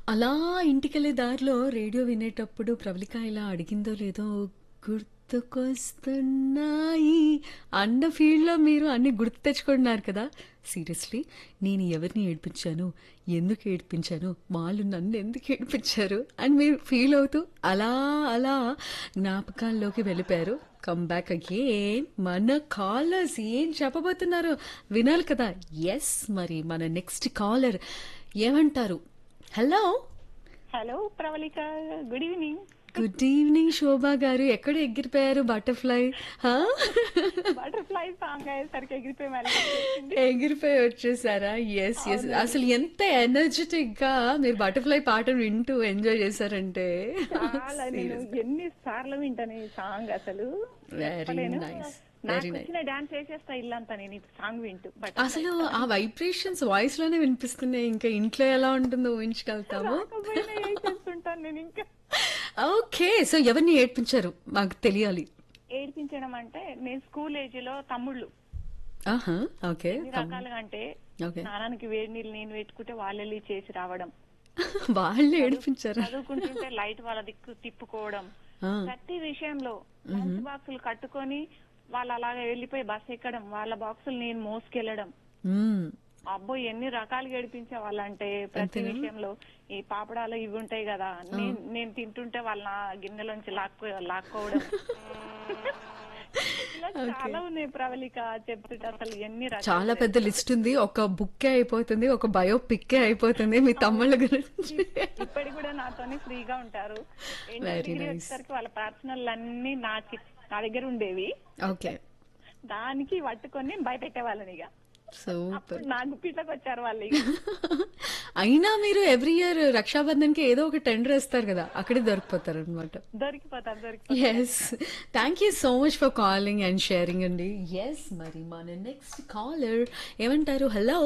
అలా ఇంటికెళ్ళే దారిలో రేడియో వినేటప్పుడు ప్రవళిక ఇలా అడిగిందో లేదో గుర్తుకొస్తున్నాయి అన్న ఫీల్డ్లో మీరు అన్ని గుర్తు తెచ్చుకుంటున్నారు కదా సీరియస్లీ నేను ఎవరిని ఏడిపించాను ఎందుకు ఏడిపించాను వాళ్ళు నన్ను ఎందుకు ఏడిపించారు అని మీరు ఫీల్ అవుతూ అలా అలా జ్ఞాపకాల్లోకి వెళ్ళిపోయారు కమ్ బ్యాక్ అగేన్ మన కాలర్స్ ఏం చెప్పబోతున్నారు వినాలి కదా ఎస్ మరి మన నెక్స్ట్ కాలర్ ఏమంటారు hello hello Pravalika good evening good evening Shobha గారు ఎక్కడ ఎగిరిపోయారు బటర్ఫ్లై హా? బటర్ఫ్లై సాంగ్ అయ్యేసరికి ఎగిరిపోయి మళ్ళీ వచ్చేసింది. ఎగిరిపోయి వచ్చేసారా ఎస్ ఎస్ అసలు ఎంత ఎనర్జెటిక్ గా మీరు బటర్ఫ్లై పాటను వింటూ ఎంజాయ్ చేశారంటే చాలా నేను ఎన్ని సార్లు వింటాను ఈ సాంగ్ అసలు వెరీ చెప్పలేను. నైస్ నాకు వెరీ నైస్ వచ్చిన డాన్స్ చేసేస్తా ఇల్లంతా నేను ఈ సాంగ్ వింటూ బట్ అసలు ఆ వైబ్రేషన్స్ వాయిస్ లోనే వినిపిస్తున్నాయి ఇంకా ఇంట్లో ఎలా ఉంటుందో ఊహించగలుగుతాము రాకపోయినా ఏం చేస్తుంటాను నేను ఇంకా ఓకే సో ఎవరిని ఏడ్పించారు మాకు తెలియాలి ఏడిపించడం అంటే నేను స్కూల్ ఏజ్ లో తమ్ముళ్ళు ఆహా ఓకే ఎన్ని రకాలుగా అంటే ఓకే స్నానానికి వేడి నీళ్ళు నేను పెట్టుకుంటే వాళ్ళు వెళ్ళి చేసి రావడం వాళ్ళు ఏడిపించారా చదువుకుంటుంటే లైట్ వాళ్ళ దిక్కు తిప్పుకోవడం ఆ, ప్రతి విషయంలో లంచ్ బాక్సులు కట్టుకొని వాళ్ళు అలాగే వెళ్ళిపోయి బస్ ఎక్కడం వాళ్ళ బాక్సులు నేను మోసుకెళ్లడం మ్మ్. అబ్బో ఎన్ని రకాలుగా ఏడిపించే వాళ్ళంటే ప్రతి విషయంలో ఈ పాపడాలు ఇవి ఉంటాయి కదా నేను నేను తింటుంటే వాళ్ళ నా గిన్నెలోంచి లాక్కో లాక్కోవడం ఇలా చాలా ఉన్నాయి ప్రవళిక చెప్తుంటే అసలు ఎన్ని రకాలు చాలా పెద్ద లిస్ట్ ఉంది ఒక బుక్కే అయిపోతుంది ఒక బయోపిక్కే అయిపోతుంది మీ తమ్ముళ్ళ గురించి ఇప్పటికి కూడా నాతోనే ఫ్రీగా ఉంటారు ఏంటంటే Very డిగ్రీ nice. వచ్చేసరికి వాళ్ళ పర్సనల్ అన్ని నా చి- నా దగ్గర ఉండేవి ఓకే దానికి పట్టుకొని భయపెట్టేవాళ్ళని ఇక సూపర్ అప్పుడు నా గుప్పిట్లోకి వచ్చారు వాళ్ళు ఇక. అయినా మీరు ఎవ్రీ ఇయర్ రక్షాబంధన్ కి ఏదో ఒక టెండర్ ఇస్తారు కదా అక్కడే దొరికిపోతారు అనమాట దొరికిపోతారు దొరికిపోతారు yes thank you so much for calling and sharing అండి ఎస్ మరి మన నెక్స్ట్ కాలర్ ఏమంటారు హలో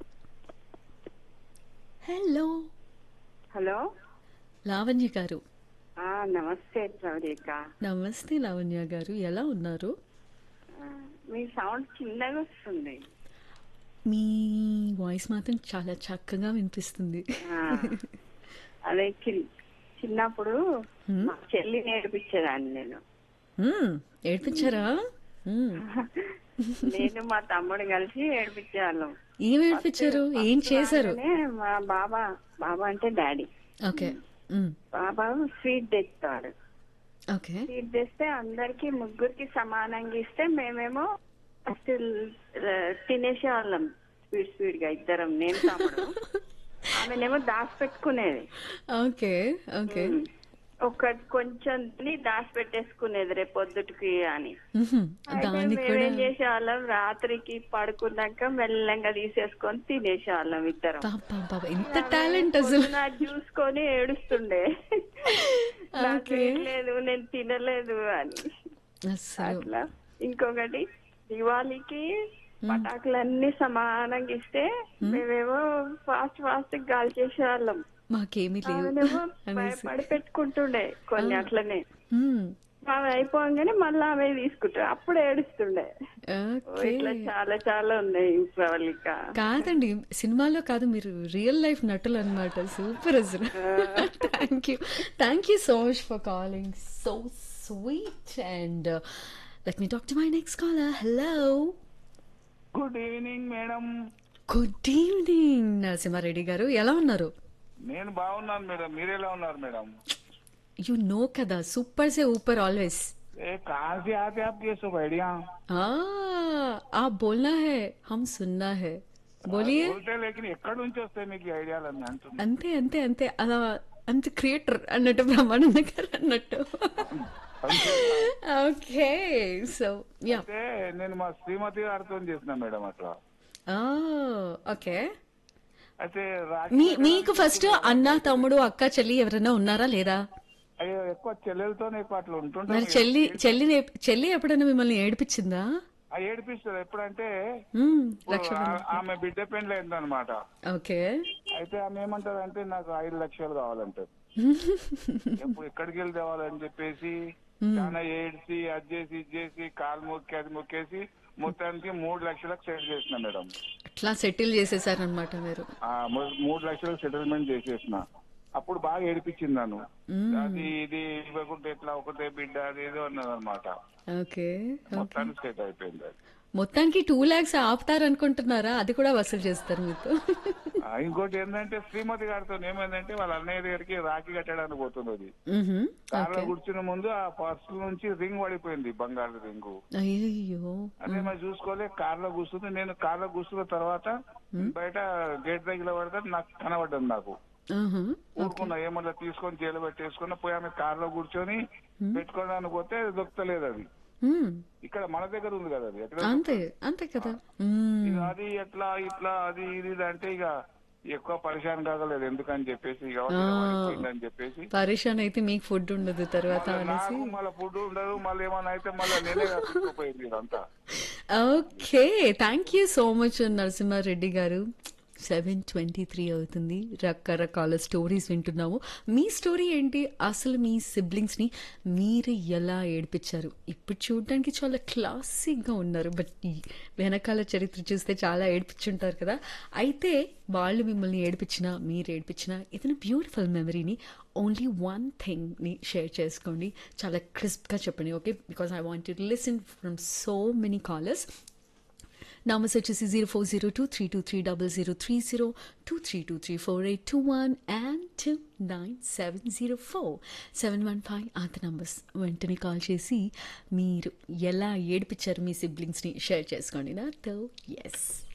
హలో హలో లావణ్య గారు ఆ నమస్తే ప్రవళిక నమస్తే లావణ్య గారు ఎలా ఉన్నారు ఆ, మీ సౌండ్ చిన్నగా వస్తుంది మీ వాయిస్ మాత్రం చాలా చక్కగా వినిపిస్తుంది ఆ, అదే చి- చిన్నప్పుడు మా చెల్లి నేర్పించేదాన్ని నేను మ్మ్, ఏడ్పించారా మ్మ్. నేను మా తమ్ముడు కలిసి ఏడిపించేవాళ్ళం ఏం ఏడ్పించారు ఏం చేశారు రాగానే మా బాబా బాబా అంటే డాడీ ఓకే మ్మ్, బాబా స్వీట్ తెస్తాడు ఓకే స్వీట్ తెస్తే అందరికి ముగ్గురికి సమానంగా ఇస్తే మేమేమో ఫస్ట్ తినేసే వాళ్ళం స్వీట్ స్వీట్ గా ఇద్దరం నేను తమ్ముడు ఆమెనేమో దాచిపెట్టుకునేది ఓకే ఓకే ఒకటి కొంచెం తిని దాచిపెట్టేసుకునేది రేపు పొద్దుటికి అని మ్హూ. అయితే దానికి కూడా మేమేం చేసేవాళ్ళం రాత్రికి పడుకున్నాక మెల్లంగా తీసేసుకొని తినేసేవాళ్ళం ఇద్దరం పాప పాప ఎంత టాలెంట్ అసలు పొద్దున చూసుకొని ఏడుస్తుండే నాకు ఓకే. లేదు నేను తినలేదు అని అసలు అట్లా ఇంకొకటి దివాళీకి పటాకులన్నీ సమానంగా ఇస్తే మేమేమో ఫాస్ట్ ఫాస్ట్ గాలి చేసేవాళ్ళం మాకేమీ లేవు ఆమెనేమో అనేసి భయపడి పెట్టుకుంటుండే కొన్ని అట్లనే మ్మ్. ఆమె అయిపోగానే మళ్ళీ ఆమె తీసుకుంటారు అప్పుడు ఏడుస్తుండే ఓ, ఓకే ఇట్లా చాలా చాలా ఉన్నాయి ప్రవళిక కాదండి సినిమాలో కాదు మీరు రియల్ లైఫ్ నటులు అనమాట సూపర్ అసలు thank you thank you so much for calling so sweet and let me talk to my next caller hello good evening madam good evening Narasimha Reddy గారు ఎలా ఉన్నారు నేను బాగున్నాను మేడం మీరు ఎలా ఉన్నారు మేడం యు నో కదా సూపర్ సే ऊपर ऑलवेज ఏ कहाँ से आते आप ये सब आइडिया हाँ आप बोलना है हम सुनना है बोलिए बोलते लेकिन ఎక్కడి నుంచి వస్తాయి మీకు ఈ ఐడియాలన్నీ అంటున్నా అంతే అంతే అంతే అలా అంత క్రియేటర్ అన్నట్టు బ్రహ్మానంద గారు అన్నట్టు ఓకే సో యా అయితే నేను మా శ్రీమతి గారితో చేసిన మేడం అట్లా ఓకే అయితే రాజ మీ మీకు ఫస్ట్ అన్న తమ్ముడు అక్క చెల్లి ఎవరైనా ఉన్నారా లేదా అయ్యో ఎక్కువ చెల్లెలతో ఎక్కువ అట్లా ఉంటుంటే మరి చెల్లి చెల్లి చెల్లి ఎప్పుడైనా మిమ్మల్ని ఏడిపించిందా ఆ ఏడిపిస్తారు ఎప్పుడంటే మ్మ్, ఇప్పుడు లక్ష ఆ- ఆమె బిడ్డ పెండ్లి అయిందనమాట ఓకే అయితే ఆమె ఏమంటారు అంటే నాకు ఐదు లక్షలు కావాలంటారు ఎప్పుడు ఎక్కడికి వెళ్ళి తేవాలని చెప్పేసి చాలా ఏడ్చి అది చేసి ఇది చేసి కాలు మొక్కి అది మొక్కేసి మొత్తానికి మూడు లక్షలకు సెట్ చేసిన మేడం అట్లా సెటిల్ చేసేసారనమాట మీరు ఆ మూ- మూడు లక్షలకు సెటిల్మెంట్ చేసేసిన అప్పుడు బాగా ఏడిపించింది నన్ను అది ఇది ఇవ్వకుంటే ఎట్లా ఒకటే బిడ్డ అది ఏదో అన్నది అనమాట ఓకే మొత్తానికి సెట్ అయిపోయింది అది మొత్తానికి టూ ల్యాక్స్ ఆపుతారనుకుంటున్నారా అది కూడా వసూలు చేస్తారు మీకు ఆ, ఇంకోటి ఏంటంటే శ్రీమతి గారితో ఏమైందంటే వాళ్ళ అన్నయ్య దగ్గరికి రాఖీ కట్టడానికి పోతుంది అది మ్హూ. కార్లో కూర్చున్న ముందు ఆ పర్స్ నుంచి రింగ్ పడిపోయింది బంగారు రింగు అయ్యో అదే మరి చూసుకోలే కార్ లో కూర్చుంది నేను కార్ లో కూర్చున్న తర్వాత బయట గేట్ దగ్గర పడితే నాకు కనబడ్డది నాకు ఆహా. ఊరుకున్నా ఏమన్నా తీసుకొని జైలు పెట్టేసుకున్నా పోయి ఆమె కార్ లో కూర్చొని పెట్టుకోవడానికి పోతే దొరుకుతలేదు అది మ్మ్. ఇక్కడ మన దగ్గర ఉంది కదా అది ఎక్కడ అంతే అంతే కదా మ్మ్. ఇక అది ఎట్లా ఇట్లా అది ఇది ఇది అంటే ఇక ఎక్కువ పరిశాన్ కాగలేదు ఎందుకని చెప్పేసి ఇక అని చెప్పేసి పరేషాన్ అయితే మీకు ఫుడ్ ఉండదు తర్వాత అనేసి నాకు మళ్ళీ ఫుడ్ ఉండదు మళ్ళీ ఏమన్నా అయితే మళ్ళీ నేనే కట్టుకుపోయింది ఇదంతా okay thank you so much Narasimha Reddy గారు సెవెన్ ట్వంటీ త్రీ అవుతుంది రకరకాల స్టోరీస్ వింటున్నాము మీ స్టోరీ ఏంటి అసలు మీ సిబ్లింగ్స్ని మీరు ఎలా ఏడిపించారు ఇప్పుడు చూడడానికి చాలా క్లాసిక్గా ఉన్నారు బట్ ఈ వెనకాల చరిత్ర చూస్తే చాలా ఏడిపించుంటారు కదా అయితే వాళ్ళు మిమ్మల్ని ఏడిపించినా మీరు ఏడిపించినా ఏదైనా బ్యూటిఫుల్ మెమరీని ఓన్లీ వన్ థింగ్ని షేర్ చేసుకోండి చాలా క్రిస్ప్గా చెప్పండి okay because I want to listen from so many callers Numbers వచ్చేసి zero four zero two three two three double zero three zero two three two three four eight two one and two nine seven zero four seven one five అంత numbers వెంటనే call చేసి మీరు ఎలా ఏడిపించారు మీ సిబ్లింగ్స్ని share చేసుకోండి నాతో yes